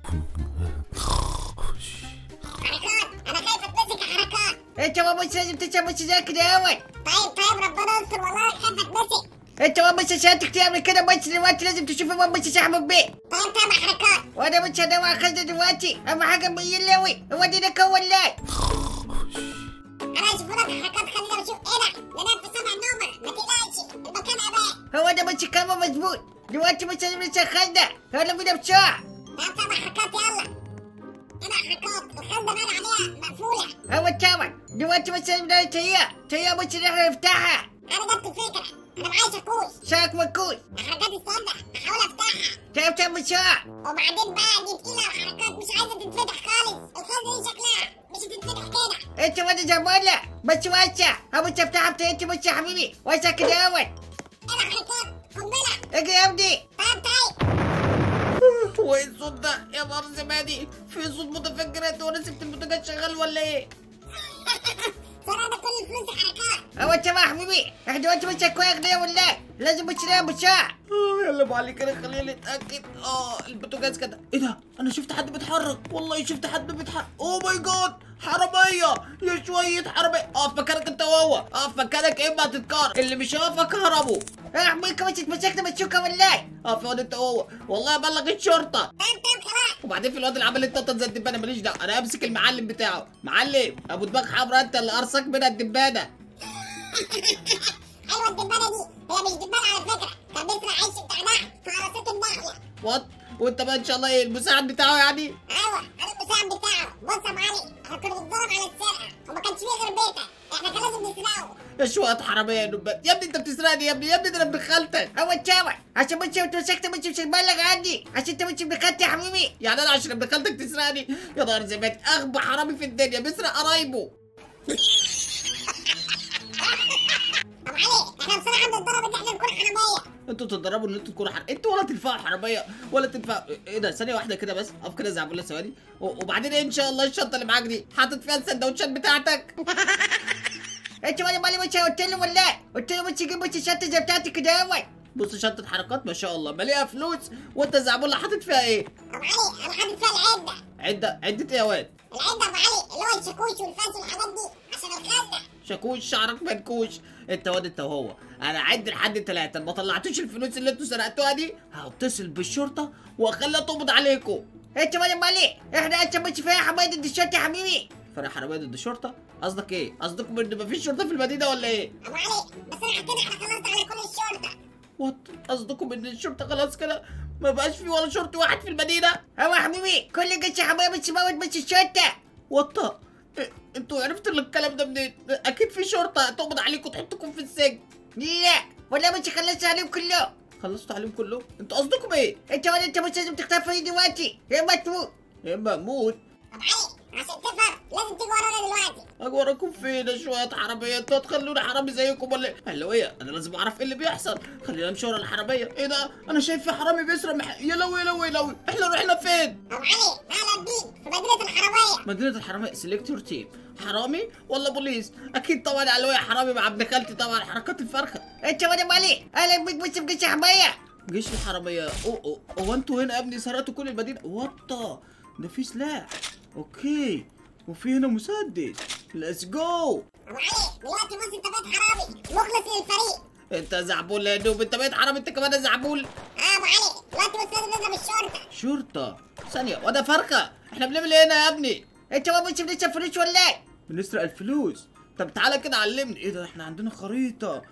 حركات انا خايف اتمسك يا حركات انت ما مش لازم تشرب مش زي كده اول طيب طيب ربنا يستر والله خايف اتمسك انت ما مش عشان كتير من كده مش دلوقتي لازم تشوف ما مش صاحبك بيه طيب طيب يا حركات وانا مش انا واخدها دلوقتي اهم حاجه ميلاوي ودينا كون لاي انا اشوف لك حركات خلينا نشوف ايه ده ننام في سبع نومه ما تقلقش المكان امان هو انا مش كمان مظبوط دلوقتي مش لازم نسخنا يلا بينا بسرعه طيب طيب يا حركات يلا انا حركات الخزنه باين عليها مقفوله هو طبعا دلوقتي مش لازم نتهيأ تهيأ مش احنا نفتحها انا جبت فكره انا معايا شاكوش شاك مكوس يا حركات استنى احاول افتحها تعرف تعمل بسرعه وبعدين بقى دي تقيله وحركات مش عايزه تتفتح خالص الخزنه دي شكلها مش هتتفتح كده انت وانا زمانة بس واسع هم تفتحها بتاعتي بس يا حبيبي واسع كده اول ايه ده حركات قنبله اجي يا ابني طيب طيب هو ايه الصوت ده يا نهار زبادي في صوت متفجرات وانا سبت البوتاجاز شغال ولا ايه سرقنا كل الفلوس يا حركات هو انت ما يا حبيبي احنا دلوقتي مش كويس ده ولا لازم مش ننام بسرعه اه يلا ابو علي كده خلينا نتاكد اه البوتاجاز كده ايه ده انا شفت حد بيتحرك والله شفت حد بيتحرك اوه ماي جاد حراميه يا شويه حراميه اه فكرك انت وهو اه فكرك اما هتتكهرب اللي مش هيقف كهربه يا حبيبي مش اتمسكنا بالشوكه ولا اه في واد انت وهو والله ابلغ الشرطه طيب طيب خلاص وبعدين في الواد اللي عمل التوته زي الدبانه ماليش دعوه انا امسك المعلم بتاعه معلم ابو دماغ حمراء انت اللي ارسك منها الدبانه ايوه الدبانه دي هي مش دبانه على فكره كان بيسرق عيش بتاع نحل في عرصات النخله وات وانت بقى ان شاء الله ايه المساعد بتاعه يعني ايوه انا المساعد بتاعه بص يا معلم احنا كنا بنتدرب على السرقه وما كانش فيه غير بيتك احنا كان لازم نسرقه يا شويه حراميه يا نبات يا ابني انت بتسرقني يا ابني يا ابني ده انا ابن خالتك هو تشاور عشان مش اتمسكت مش مش مبلغ عني عشان انت مش ابن خالتي يا حبيبي يعني انا عشان ابن خالتك تسرقني يا نهار زبادي اغبى حرامي في الدنيا بيسرق قرايبه يا معلم احنا بصراحه بنتدرب ان احنا نكون حراميه انتوا تتدربوا ان انتوا تكونوا حر... انتوا ولا تنفعوا حراميه ولا تنفع ايه ده ثانيه واحده كده بس اقف كده زي عبد ثواني و- وبعدين ايه ان شاء الله الشنطه اللي معاك دي حاطط فيها السندوتشات بتاعتك انت ولا مالي مش قلت له ولا قلت له مش تجيب مش الشنطه زي بتاعتك كده اول بص شنطه حركات ما شاء الله مليئه فلوس وانت زعبولة حاطط فيها ايه يا معلم انا حاطط فيها العده عده عده ايه يا واد العده يا معلم اللي هو الشاكوش والفاس والحاجات دي عشان الخزنه شاكوش شعرك منكوش انت واد انت وهو انا عد لحد ثلاثة ما طلعتوش الفلوس اللي انتوا سرقتوها دي هتصل بالشرطة واخليها تقبض عليكم انت ولا مالي احنا انت مش فيها حماية ضد الشرطة يا حبيبي فرق حرامية ضد الشرطة قصدك ايه قصدكم ان مفيش شرطة في المدينة ولا ايه يا معلم بس انا كده احنا خلصنا على كل الشرطه وات قصدكم ان الشرطة خلاص كده ما بقاش في ولا شرطي واحد في المدينة هو يا حبيبي كل جيش حماية مش موت مش الشرطة وات إيه، انتوا عرفتوا الكلام ده منين؟ اكيد في شرطة تقبض عليكم تحطكم في السجن لا ولا مش خلصت عليهم كلهم خلصتوا عليهم كلهم؟ انتوا قصدكم ايه؟ انت ولا انت مش لازم تختفي دلوقتي يا اما تموت يا اما اموت يا معلم عشان تفهم لازم تيجي ورانا دلوقتي اجي وراكم فين يا شويه حراميه انتوا هتخلوني حرامي زيكم ولا ايه؟ هلوية انا لازم اعرف ايه اللي بيحصل خلينا نمشي ورا الحراميه ايه ده انا شايف في حرامي بيسرق مح... يا لوي يا لوي يا لوي احنا رحنا فين يا معلم اهلا بيك في مدينه الحراميه مدينه الحراميه سيلكت يور تيم حرامي ولا بوليس اكيد طبعا علوية حرامي مع ابن خالتي طبعا حركات الفرخه انت وانا مالي اهلا بيك بس بجيش حراميه جيش الحراميه اوه اوه هو انتوا هنا يا ابني سرقتوا كل المدينه وات ده في سلاح اوكي وفي هنا مسدس ليتس جو يا معلم دلوقتي بص انت بقيت حرامي مخلص للفريق انت زعبول يا دوب انت بقيت حرامي انت كمان يا زعبول اه يا معلم دلوقتي بص لازم نضرب الشرطه شرطة ثانية وده فرخة احنا بنعمل ايه هنا يا ابني انت ما مش بنسرق فلوس ولا ايه؟ بنسرق الفلوس طب تعالى كده علمني ايه ده احنا عندنا خريطة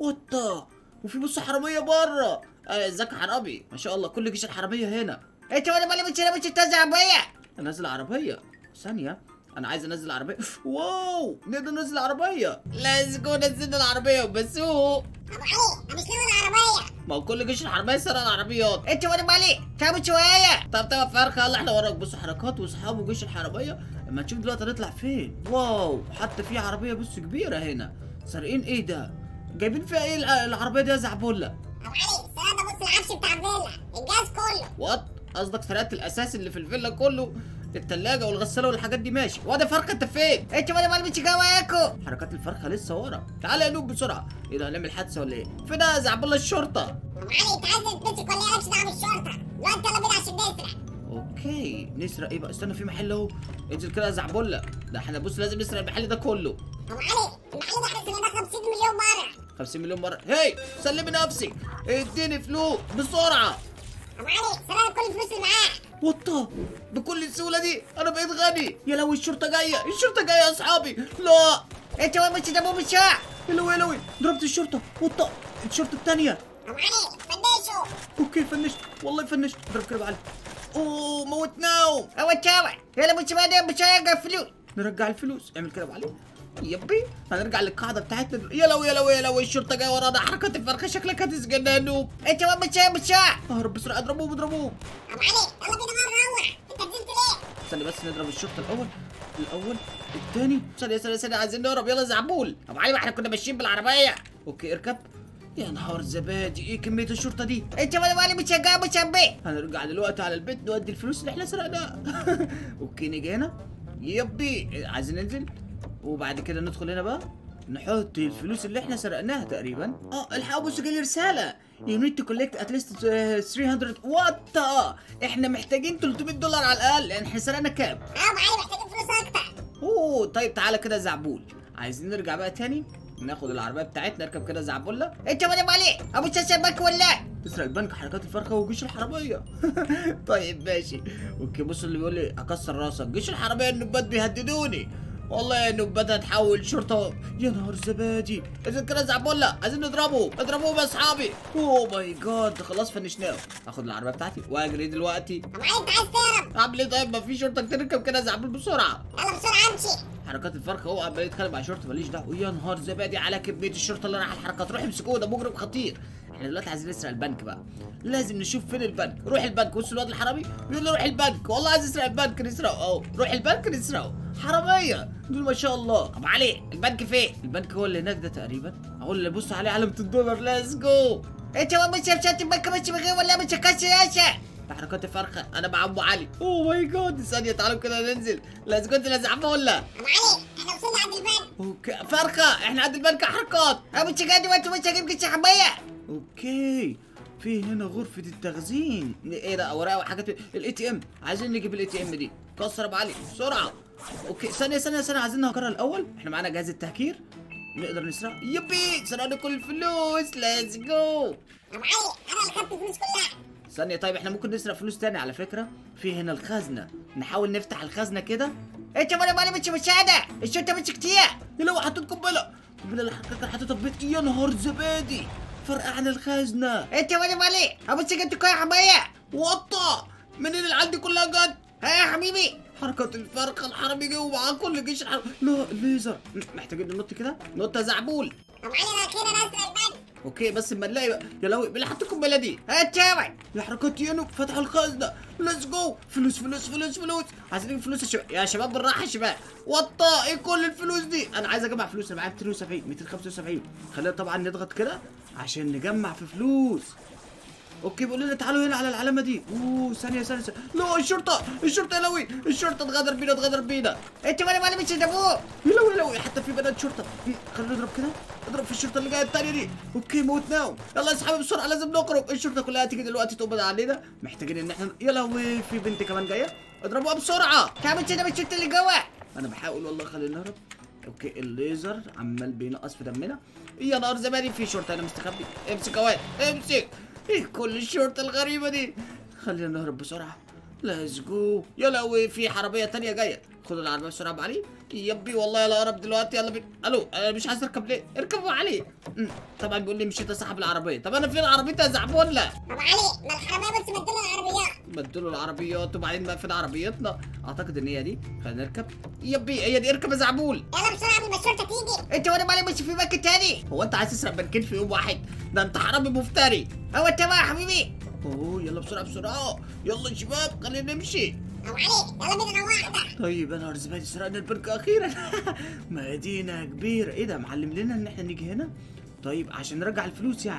وطة وفي بص حرامية بره اه، ازيك يا حرامي ما شاء الله كل جيش الحرامية هنا انت وانا مالي مش مش تنزل عربية انزل عربية ثانية انا عايز انزل عربية واو نقدر ننزل عربية ليتس جو نزلنا العربية وبسوق يا معلم انا مش ناوي العربيه ما هو كل جيش الحرامية سرق العربيات انت وانا مالي تعمل شوية طب طب فرخة يلا احنا وراك بص حركات واصحابه جيش الحرامية اما تشوف دلوقتي هنطلع فين واو حتى في عربية بص كبيرة هنا سارقين ايه ده جايبين فيها ايه الع- العربية دي يا زعبولة يا معلم سرقنا بص العفش بتاع الفيلا الجهاز كله وات قصدك سرقت الاساس اللي في الفيلا كله التلاجة والغسالة والحاجات دي ماشي وده فرخة انت فين؟ انت وانا مال مش جواكو حركات الفرخة لسه ورا تعالى يا نوب بسرعة ايه ده هنعمل حادثة ولا ايه؟ فين يا زعبولة الشرطة؟ يا معلم انت عايز تمسك ولا ايه مالكش دعوه بالشرطه دلوقتي يلا بينا عشان نسرق اوكي نسرق ايه بقى استنى في محل اهو انزل كده يا زعبله ده احنا بص لازم نسرق المحل ده كله ابو علي المحل ده احنا سرقناه 50 مليون مره 50 مليون مره هي سلمي نفسك اديني فلوس بسرعه ابو علي سرقنا كل الفلوس اللي معاه وطه بكل السهوله دي انا بقيت غني يا لو الشرطه جايه الشرطه جايه يا اصحابي لا انت وين مش ده مو بشاع يا لوي يا لوي ضربت الشرطه وطه الشرطه الثانيه ابو علي فنشوا اوكي فنشت والله فنشت ضرب كده بعلي اوه موتناهم هو تشاوع يلا مش بعدين بشاع فلوس نرجع الفلوس اعمل كده بعلي يبي هنرجع للقاعده بتاعتنا يا لو يا لو يا لو الشرطه جايه ورانا حركات الفرخه شكلك هتسجن يا نوب انت وين بشاع بشاع اهرب بسرعه اضربوهم اضربوهم ابو علي يلا بينا نروح انت نزلت ليه استنى بس نضرب الشرطه الاول الاول الثاني ثانيه ثانيه ثانيه عايزين نهرب يلا زعبول ابو علي ما احنا كنا ماشيين بالعربيه اوكي اركب يا نهار زبادي ايه كميه الشرطه دي انت وين مالي بتشجع بتشبي هنرجع دلوقتي على البيت نودي الفلوس اللي احنا سرقناها اوكي نيجي هنا يبي عايزين ننزل وبعد كده ندخل هنا بقى نحط الفلوس اللي احنا سرقناها تقريبا اه الحقوا بصوا جالي رساله يو نيد تو كولكت اتليست 300 وات احنا محتاجين 300 دولار على الاقل لان احنا سرقنا كام اه ابو علي محتاجين فلوس اكتر اوه طيب تعالى كده زعبول عايزين نرجع بقى تاني ناخد العربيه بتاعتنا نركب كده زعبله انت وين مالي ابو شاشه بك ولا تسرق البنك حركات الفرخه وجيش الحراميه طيب ماشي اوكي بص اللي بيقول لي اكسر راسك جيش الحراميه النبات بيهددوني والله يا نبات هتحول شرطه يا نهار زبادي اذا كده زعبله عايزين نضربه اضربوهم يا اصحابي اوه ماي جاد خلاص فنشناه اخد العربيه بتاعتي واجري دلوقتي ابو علي انت عايز تهرب اعمل ايه طيب ما في شرطه تركب كده زعبل بسرعه يلا بسرعه امشي حركات الفرخه هو عمال يتخانق مع شرطه ماليش دعوه يا نهار زبادي على كميه الشرطه اللي راح الحركات روح امسكوه ده مجرم خطير احنا دلوقتي عايزين نسرق البنك بقى لازم نشوف فين البنك روح البنك بص الواد الحرامي بيقول له روح البنك والله عايز يسرق البنك نسرقه اهو روح البنك نسرقه حراميه دول ما شاء الله ابو علي البنك فين البنك هو اللي هناك ده تقريبا اهو اللي بص عليه علامه الدولار ليتس جو انت وين مش شات البنك مش بغير ولا مش كاش يا شا ده حركات الفرخه انا مع ابو علي اوه ماي جاد ثانيه تعالوا كده ننزل ليتس جو انت لازم ولا ابو علي احنا وصلنا عند البنك اوكي فرخه احنا عند البنك حركات ابو شقادي وانت مش هجيب كاش حبايه اوكي في هنا غرفة التخزين ايه ده اوراق وحاجات الاي تي ام عايزين نجيب الاي تي ام دي كسر ابو علي بسرعة اوكي ثانية ثانية ثانية عايزين نهكرها الاول احنا معانا جهاز التهكير نقدر نسرق يبي سرقنا كل الفلوس ليتس جو ابو علي انا اللي خدت الفلوس كلها ثانية طيب احنا ممكن نسرق فلوس تاني على فكرة في هنا الخزنة نحاول نفتح الخزنة كده انت وين مالي مش مساعدة الشرطة مش كتير يا لو حطيت قنبلة قنبلة اللي حطيتها حطيتها في بيت يا نهار زبادي فرقع عن الخزنة انت وين مالي ابو شقادي كوي حبايه وطة منين العيال دي كلها جت ها يا حبيبي حركة الفرخة الحرامي جه ومعاه كل جيش الحرامي لا الليزر محتاجين ننط كده نط يا زعبول ابو علي انا اخيرا اسرق البنك اوكي بس اما نلاقي بقى يا لهوي اللي حط القنبله دي انت وين يا حركات يانو فتحوا الخزنه ليتس جو فلوس فلوس فلوس فلوس عايزين نجيب فلوس يا شباب يا شباب بالراحه يا شباب وطا ايه كل الفلوس دي انا عايز اجمع فلوس انا معايا 270 275 خلينا طبعا نضغط كده عشان نجمع في فلوس اوكي بيقول لنا تعالوا هنا على العلامه دي اوه ثانيه ثانيه ثانيه لا الشرطه الشرطه يا لوي الشرطه اتغدر بينا اتغدر بينا انت وين مالي مش ابوه يا لوي يا لوي حتى في بنات شرطه إيه، خلينا نضرب كده اضرب في الشرطه اللي جايه الثانيه دي اوكي موتناهم يلا يا اصحابي بسرعه لازم نخرج الشرطه كلها هتيجي دلوقتي تقبض علينا محتاجين ان احنا يا لهوي في بنت كمان جايه اضربوها بسرعه تعمل كده مش الشرطة اللي جوا انا بحاول والله خلينا نهرب اوكي الليزر عمال بينقص في دمنا يا نهار زماني في شرطه انا مستخبي امسك يا واد امسك ايه كل الشرطه الغريبه دي خلينا نهرب بسرعه ليتس جو يا لهوي في عربيه تانية جايه خدوا العربيه بسرعه ابو علي يبي والله يلا اقرب دلوقتي يلا بينا الو انا مش عايز اركب ليه اركبوا علي أمم، طبعا بيقول لي مشيت اسحب العربيه طب انا فين عربيتي يا زعبوله ابو علي ما الحرامية بس بدلوا العربيات بدلوا العربيات وبعدين بقى فين عربيتنا اعتقد ان هي دي خلينا نركب يبي هي دي اركب يا زعبول يلا بسرعة قبل ما الشرطة تيجي انت وين مالي مش في بنك تاني هو انت عايز تسرق بنكين في يوم واحد ده انت حرامي مفتري هو انت بقى يا حبيبي اوه يلا بسرعه بسرعه يلا يا شباب خلينا نمشي ابو علي يلا بينا واحدة طيب انا زبادي سرقنا البنك اخيرا مدينه كبيره ايه ده معلم لنا ان احنا نيجي هنا طيب عشان نرجع الفلوس يعني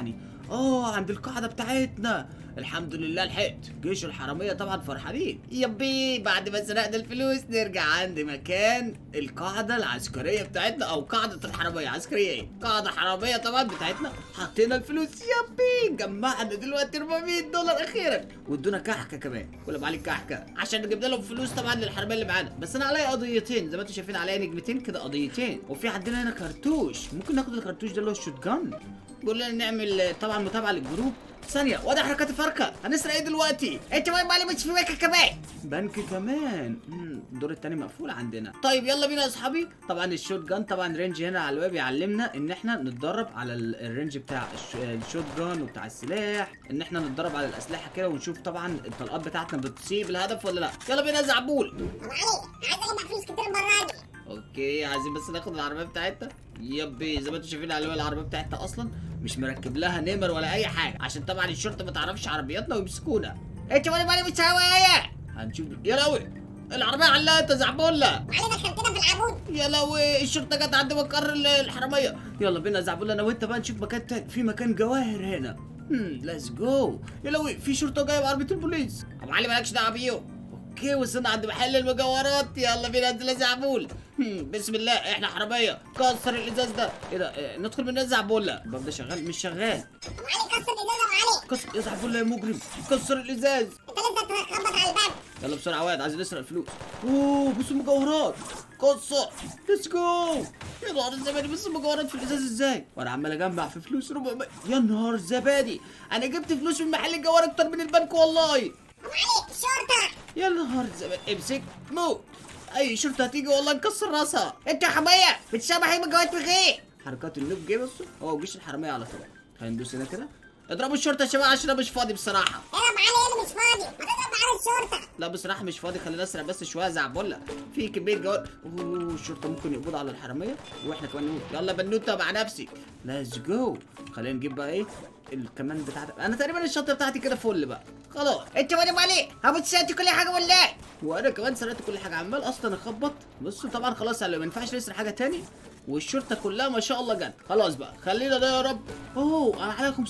اه عند القاعده بتاعتنا الحمد لله لحقت جيش الحراميه طبعا فرحانين يبي بعد ما سرقنا الفلوس نرجع عند مكان القاعده العسكريه بتاعتنا او قاعده الحراميه عسكريه ايه قاعده حراميه طبعا بتاعتنا حطينا الفلوس يبي جمعنا دلوقتي 400 دولار اخيرا وادونا كحكه كمان كل ما عليك كحكه عشان جبنا لهم فلوس طبعا للحراميه اللي معانا بس انا عليا قضيتين زي ما انتم شايفين عليا نجمتين كده قضيتين وفي عندنا هنا كرتوش ممكن ناخد الكرتوش ده اللي هو الشوت جان بيقول لنا نعمل طبعا متابعه للجروب ثانية وده حركات الفرقة هنسرق ايه دلوقتي؟ انت ما معلم مش في بنك كمان بنك كمان مم، الدور التاني مقفول عندنا طيب يلا بينا يا اصحابي طبعا الشوت جان طبعا رينج هنا على الويب يعلمنا ان احنا نتدرب على ال- الرينج بتاع الش- الشوت جان وبتاع السلاح ان احنا نتدرب على الاسلحه كده ونشوف طبعا الطلقات بتاعتنا بتصيب الهدف ولا لا يلا بينا يا زعبول ابو علي عايز اجمع فلوس كتير المره دي اوكي عايزين بس ناخد العربيه بتاعتنا يبي زي ما انتم شايفين على العربيه بتاعتنا اصلا مش مركب لها نمر ولا اي حاجه عشان طبعا الشرطه ما تعرفش عربياتنا ويمسكونا انت ما معلم مش هوايه هنشوف يا لهوي العربيه علقت يا زعبولة ابو علي دخلتنا في العمود يا لهوي الشرطه جت عند مقر ال- الحراميه يلا بينا يا زعبولة انا وانت بقى نشوف مكان تاني في مكان جواهر هنا هم ليتس جو يا لهوي في شرطه جايه بعربيه البوليس ابو علي مالكش دعوه بيهم اوكي وصلنا عند محل المجوهرات يلا بينا انزل يا زعبول هم، بسم الله احنا حراميه كسر الازاز ده ايه ده اه ندخل من زعبولة الباب ده شغال مش شغال ابو علي كسر الازازه ابو علي كسر يا زعبولة يا مجرم كسر الازاز انت لسه تخبط على الباب يلا بسرعه واد عايزين نسرق الفلوس اوه بصوا المجوهرات قصه ليتس جو يا نهار الزبادي بص المجوهرات في الازاز ازاي وانا عمال اجمع في فلوس 400 يا نهار الزبادي انا جبت فلوس من محل الجوهر اكتر من البنك والله ابو علي الشرطه يا نهار الزبادي امسك موت اي شرطه هتيجي والله نكسر راسها انت يا حمايه بتشبه ايه من جوات بغير حركات النوب جه بصوا هو جيش الحراميه على طول خلينا ندوس هنا كده اضربوا الشرطه يا شباب عشان انا مش فاضي بصراحه ايه ابو علي انا مش فاضي ما تضرب معانا الشرطه لا بصراحة مش فاضي خلينا نسرق بس شوية زعبولة في كمية جوال اوه الشرطة ممكن يقبضوا على الحرامية واحنا كمان نقول يلا بنوتة مع نفسي ليتس جو خلينا نجيب بقى ايه الكمان بتاعتك انا تقريبا الشنطة بتاعتي كده فل بقى خلاص انت معلم علي هبط سرقت كل حاجه ولا ايه وانا كمان سرقت كل حاجة عمال اصلا اخبط بصوا طبعا خلاص يعني ما ينفعش نسرق حاجة تاني والشرطة كلها ما شاء الله جت خلاص بقى خلينا ده يا رب اوه انا عليا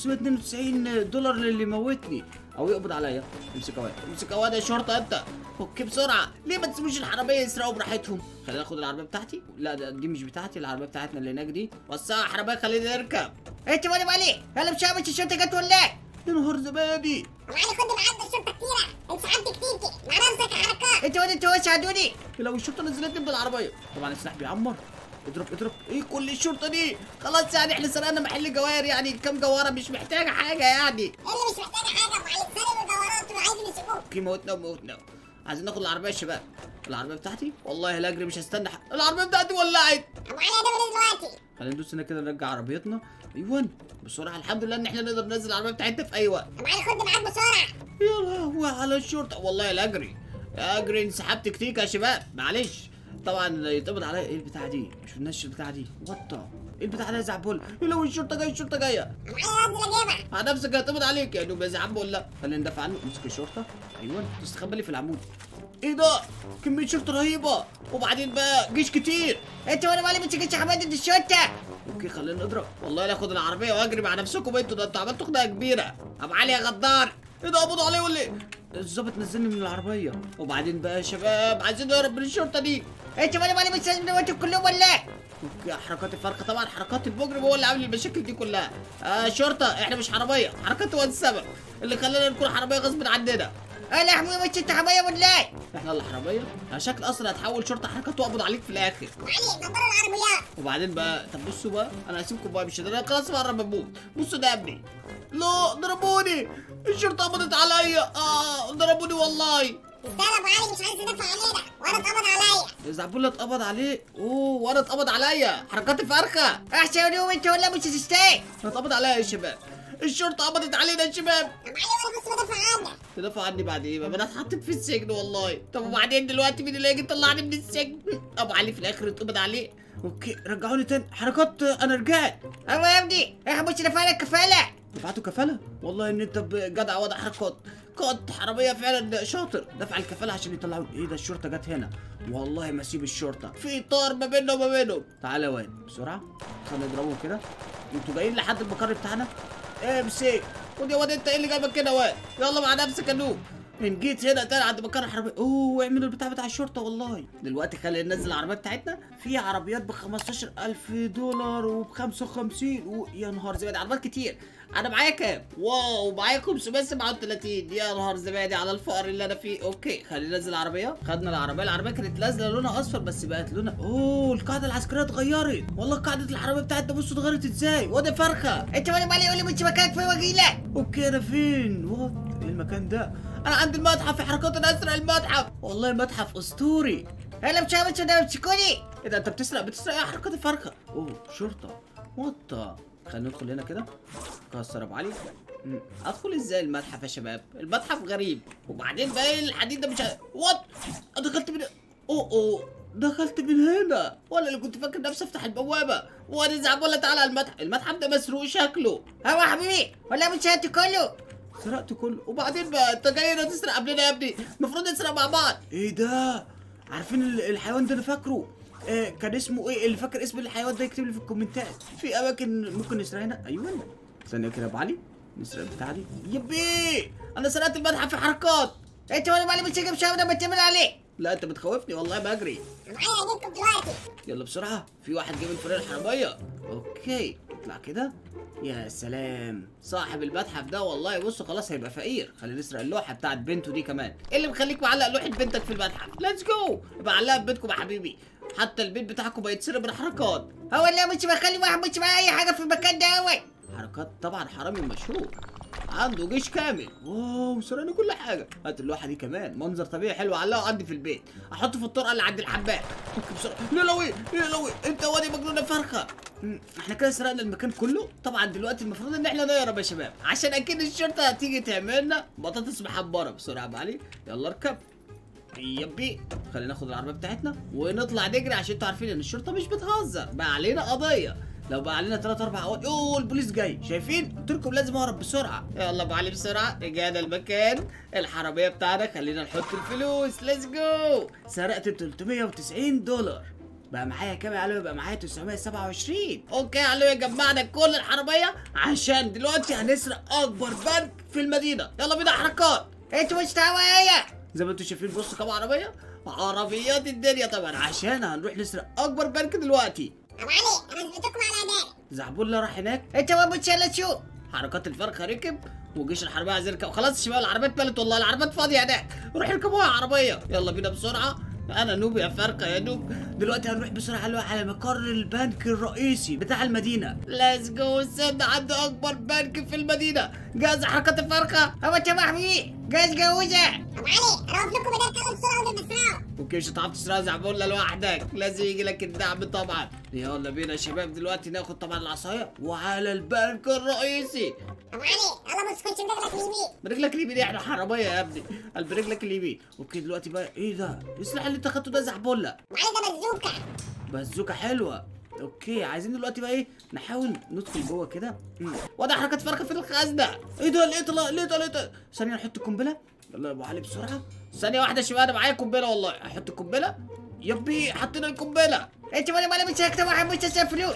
592 دولار للي موتني او يقبض عليا امسك اواد امسك اواد يا شرطة انت فك بسرعة ليه ما تسيبوش الحرامية يسرقوا براحتهم خلينا ناخد العربية بتاعتي لا ده دي مش بتاعتي العربية بتاعتنا اللي هناك دي وسعها حرامية خلينا نركب انت معلم علي يلا مش هعمل الشرطه جت ولا ايه يا نهار زبادي ابو علي خد معاك الشرطه كتيره انسحبت كتير مع نفسك حركات انت وين انت وين ساعدوني لو الشرطة نزلتني من العربية طبعا السلاح بيعمر اضرب اضرب ايه كل الشرطة دي خلاص يعني احنا سرقنا محل جواهر يعني كام جوهرة مش محتاجة حاجة يعني اللي مش محتاجه حاجه ابو علي سرق الجوهرات وعايزين يسيبوك اوكي موتنا وموتنا عايزين ناخد العربية يا شباب العربية بتاعتي والله لا اجري مش هستنى حق. العربية بتاعتي ولعت ابو علي هنعمل ايه دلوقتي خلينا ندوس هنا كده نرجع عربيتنا ايوه بسرعة الحمد لله ان احنا نقدر ننزل العربية بتاعتنا في اي وقت ابو علي خد معاك بسرعه يا لهوي على الشرطة والله لا اجري اجري انسحبت كتير يا شباب معلش طبعا يتقبض عليا ايه البتاعة دي مش الناس البتاعة دي وطة ايه البتاعة دي يا زعبول يا لهوي الشرطة جاية الشرطة جاية ابو علي نزل اجيبها على نفسك هيتقبض عليك يا دوب يا زعبول لا خلينا ندافع عنه امسك الشرطة ايوه تستخبى لي في العمود ايه ده كمية شرطة رهيبة وبعدين بقى جيش كتير انت وانا مالي متسكتش حماده الشرطه اوكي خلينا نضرب والله لا اخد العربيه واجري مع نفسكم انتوا ده انتوا عملتوا خناقه كبيره ابو علي يا غدار ايه ده قبضوا عليه ولا ايه الظابط نزلني من العربيه وبعدين بقى يا شباب عايزين نهرب من الشرطه دي انت وانا مالي متسكتش دلوقتي كلهم ولا ايه اوكي حركات الفرقه طبعا حركات المجرم هو اللي عامل المشاكل دي كلها آه شرطه احنا مش حراميه حركات هو السبب اللي خلانا نكون حراميه غصب عننا انا حموي مش انت حمايه ولا ايه احنا اللي حراميه انا شكل اصلا هتحول شرطه حركات واقبض عليك في الاخر ابو علي دبروا العربيات وبعدين بقى طب بصوا بقى انا هسيبكم بقى مش انا خلاص بقى بموت بصوا ده يا ابني لا ضربوني الشرطه قبضت عليا اه ضربوني والله استنى ابو علي مش عايز يدافع علينا وانا اتقبض عليا زعبولة اتقبض عليه اوه وانا اتقبض عليا حركات الفرخه احسن يوم انت ولا مش هتستاهل انا اتقبض عليا يا شباب الشرطه قبضت علينا يا شباب ابو علي وانا بس بدافع عنك تدافع عني بعد ايه بقى انا اتحطيت في السجن والله طب وبعدين دلوقتي مين اللي هيجي يطلعني من السجن ابو علي في الاخر اتقبض عليه اوكي رجعوني تاني حركات انا رجعت ايوه يا ابني احنا مش دافع لك كفاله دفعته كفاله والله ان انت جدع وضع حركات كنت حراميه فعلا شاطر دفع الكفاله عشان يطلعوا ايه ده الشرطه جت هنا والله ما اسيب الشرطه في طار ما بيننا وما بينهم تعالى يا واد بسرعه خلينا نضربهم كده انتوا جايين لحد المقر بتاعنا امسك خد يا واد انت ايه اللي جايبك كده واد يلا مع نفسك يا نوب ان جيت هنا تاني عند مكان الحربية اوه اعملوا البتاع بتاع الشرطة والله دلوقتي خلينا ننزل العربية بتاعتنا في عربيات ب 15000 دولار وب 55 و... يا نهار زبادي عربيات كتير انا معايا كام؟ واو معايا 537 يا نهار زبادي على الفقر اللي انا فيه اوكي خلينا ننزل العربية خدنا العربية العربية كانت نازلة لونها اصفر بس بقت لونها اوه القاعدة العسكرية اتغيرت والله قاعدة العربية بتاعتنا بصوا اتغيرت ازاي وادي فرخة انت وانا مالي يقول لي مش مكانك في وجيلة اوكي انا فين؟ وات ايه المكان ده؟ انا عند المتحف في حركات انا اسرق المتحف والله متحف اسطوري انا مش عارف انا بتشكوني ايه ده انت بتسرق بتسرق ايه حركات الفرخه اوه شرطه وات خلينا ندخل هنا كده كسر ابو علي مم، ادخل ازاي المتحف يا شباب المتحف غريب وبعدين بقى إيه الحديد ده مش ع- وات أنا دخلت من اوه اوه دخلت من هنا ولا اللي كنت فاكر نفسي افتح البوابه وانا زعب ولا تعالى على المتحف المتحف ده مسروق شكله هو يا حبيبي ولا مش هاتي كله سرقت كله وبعدين بقى انت جاي هنا تسرق قبلنا يا ابني المفروض نسرق مع بعض ايه ده عارفين ال- الحيوان ده انا فاكره آه كان اسمه ايه اللي فاكر اسم الحيوان ده يكتب لي في الكومنتات في اماكن ممكن نسرق هنا ايوه ثانيه كده يا ابو علي نسرق البتاع دي يبي انا سرقت المتحف في حركات انت وانا مالي مش هجيب شاور لما تعمل عليه لا انت بتخوفني والله بجري معايا هجيبكم دلوقتي يلا بسرعة في واحد جاي من فريق الحرامية اوكي اطلع كده يا سلام صاحب المتحف ده والله بصوا خلاص هيبقى فقير خلينا نسرق اللوحة بتاعت بنته دي كمان ايه اللي مخليك معلق لوحة بنتك في المتحف ليتس جو يبقى علقها في بيتكم يا حبيبي حتى البيت بتاعكم بيتسرق بالحركات هو لا مش بخلي واحد مش معايا اي حاجه في المكان ده اول حركات طبعا حرامي مشهور عنده جيش كامل واو سرقني كل حاجه هات اللوحه دي كمان منظر طبيعي حلو علقه عندي في البيت احطه في الطرقه اللي عند الحمام اوكي بسرعه يا لوي يا لوي انت وادي مجنونه فرخه مم، احنا كده سرقنا المكان كله طبعا دلوقتي المفروض ان احنا نهرب يا شباب عشان اكيد الشرطه هتيجي تعملنا بطاطس محمره بسرعه يا علي يلا اركب يبي خلينا ناخد العربيه بتاعتنا ونطلع نجري عشان انتوا عارفين ان الشرطه مش بتهزر بقى علينا قضيه لو بقى علينا 3 4 اوقات اوه البوليس جاي شايفين قلت لكم لازم اهرب بسرعه يلا ابو علي بسرعه رجعنا المكان الحراميه بتاعنا خلينا نحط الفلوس ليتس جو سرقت 390 دولار بقى معايا كام يا علوي بقى معايا 927 اوكي يا علوي جمعنا كل الحراميه عشان دلوقتي هنسرق اكبر بنك في المدينه يلا بينا حركات انت مش معايا زي ما انتم شايفين بصوا كام عربيه عربيات الدنيا طبعا عشان هنروح نسرق اكبر بنك دلوقتي ابو علي انا اثبتكم على اداء زعبولة راح هناك انت ما بتشيل شو حركات الفرخه ركب وجيش الحربيه عايز يركب خلاص يا شباب العربيات مالت والله العربيات فاضيه هناك روح اركبوها عربيه يلا بينا بسرعه انا نوب يا فرقه يا نوب دلوقتي هنروح بسرعه على على مقر البنك الرئيسي بتاع المدينه ليتس جو استنى عنده اكبر بنك في المدينه جاهز حركات الفرخه هو انت يا حبيبي جاز جوزه ابو علي انا واقف لكم هناك كده بسرعه وانتوا بتسرقوا اوكي مش هتعرف تسرق زعبولة لوحدك لازم يجي لك الدعم طبعا يلا بينا يا شباب دلوقتي ناخد طبعا العصايه وعلى البنك الرئيسي ابو علي يلا بص كنت برجلك اليمين برجلك اليمين احنا حراميه يا ابني قال برجلك اليمين اوكي دلوقتي بقى ايه ده السلاح اللي انت خدته ده زعبولة ابو علي ده بزوكه بازوكا حلوه اوكي عايزين دلوقتي بقى ايه نحاول ندخل جوه كده مم. وضع حركات فرخه في الخزنه ايه ده لقيتها لقيتها لقيتها ثانيه نحط القنبله يلا يا ابو علي بسرعه ثانيه واحده يا شباب انا معايا قنبله والله احط القنبله يبي حطينا القنبله انت وانا مالي مش هكتب واحد مش هسيب فلوس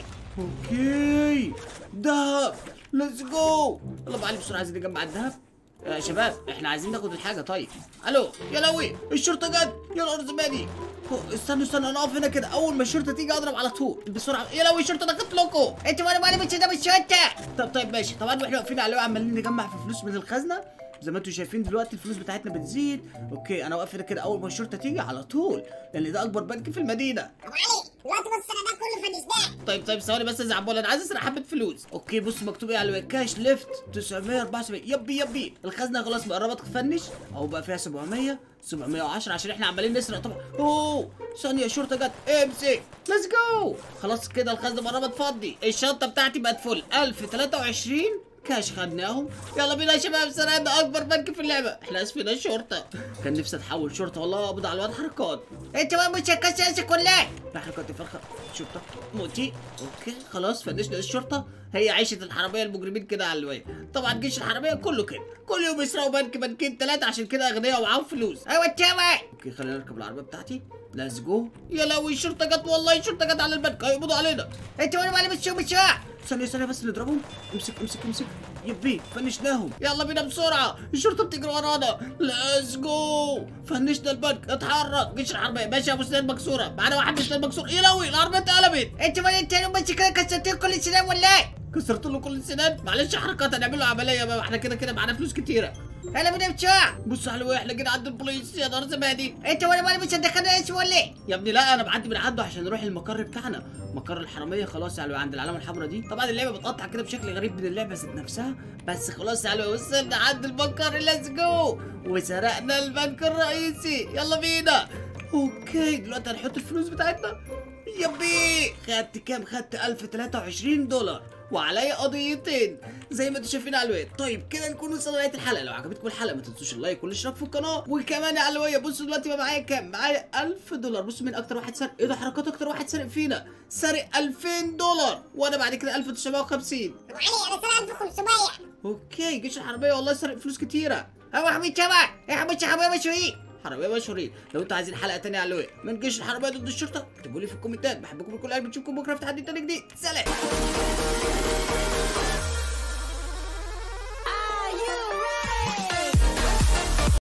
اوكي دهب ليتس جو يلا ابو علي بسرعه عايزين نجمع الدهب يا شباب احنا عايزين ناخد الحاجه طيب الو يا لوي الشرطه جت يا نهار زبادي هو، استنوا استنوا انا اقف هنا كده اول ما الشرطه تيجي اضرب على طول بسرعه يا لوي الشرطه دخلت لكم انت وانا مالي مش ده مش انت طب طيب ماشي طبعا واحنا واقفين عليه عمالين نجمع في فلوس من الخزنه زي ما انتم شايفين دلوقتي الفلوس بتاعتنا بتزيد اوكي انا واقف هنا كده اول ما الشرطه تيجي على طول لان ده اكبر بنك في المدينه ابو علي دلوقتي بص انا ده كله فنشناه طيب طيب ثواني بس يا زعبول انا عايز اسرق حبه فلوس اوكي بص مكتوب ايه على الكاش ليفت 974 يبي يبي الخزنه خلاص قربت تفنش او بقى فيها 700 710 عشان احنا عمالين نسرق طبعا اوه ثانيه الشرطه جت امسك ليتس جو خلاص كده الخزنه قربت تفضي الشنطه بتاعتي بقت فل 1023 كاش خدناهم يلا بينا يا شباب سرقنا اكبر بنك في اللعبه احنا اسفين الشرطه كان نفسي اتحول شرطه والله اقبض على الواد حركات انت وانا مش هكسر كلها لا حركات الفرخه شرطه موتي اوكي خلاص فنشنا الشرطه هي عيشه الحراميه المجرمين كده على الواقع طبعا جيش الحراميه كله كده كل يوم يسرقوا بنك بنكين ثلاثه عشان كده اغنياء ومعاهم فلوس ايوه انت وانا اوكي خلينا نركب العربيه بتاعتي ليتس جو يا لهوي الشرطه جت والله الشرطه جت على البنك هيقبضوا علينا انت وانا مالي مش مش واحد ثانيه ثانيه بس نضربهم امسك امسك امسك يبي فنشناهم يلا بينا بسرعه الشرطه بتجري ورانا ليتس جو فنشنا البنك اتحرك جيش الحربيه ماشي يا ابو سنان مكسوره معانا واحد سنان مكسور ايه لوي العربيه اتقلبت انت ما انت بس كده كسرت كل السنان ولا ايه؟ كسرت له كل السنان معلش حركات هنعمل له عمليه بقى احنا كده كده معانا فلوس كتيره يلا بينا بسرعة بص يا حلوة احنا جينا عند البوليس يا نهار زبادي انت ولا ولا مش هتدخلنا اسم ولا ايه؟ يا ابني لا انا بعدي من عنده عشان نروح المقر بتاعنا مقر الحراميه خلاص يا علوي عند العلامه الحمراء دي طبعا اللعبه بتقطع كده بشكل غريب من اللعبه ذات نفسها بس خلاص يا علوي وصلنا عند المقر ليتس جو وسرقنا البنك الرئيسي يلا بينا اوكي دلوقتي هنحط الفلوس بتاعتنا يبي خدت كام خدت 1023 دولار وعليا قضيتين زي ما انتم شايفين يا علوية طيب كده نكون وصلنا لنهايه الحلقه لو عجبتكم الحلقه ما تنسوش اللايك والاشتراك في القناه وكمان يا علوية بصوا دلوقتي بقى معايا كام معايا 1000 دولار بصوا مين اكتر واحد سرق ايه ده حركات اكتر واحد سرق فينا سرق 2000 دولار وانا بعد كده 1950 ابو علي انا سنة 1500 اوكي جيش الحربيه والله سرق فلوس كتيره هو حميد شبع يا حميد شبع مشوي حراميه مشهورين لو انتوا عايزين حلقه تانية على الويب من جيش الحراميه ضد الشرطه اكتبوا لي في الكومنتات بحبكم بكل قلب نشوفكم بكره في تحدي تاني جديد سلام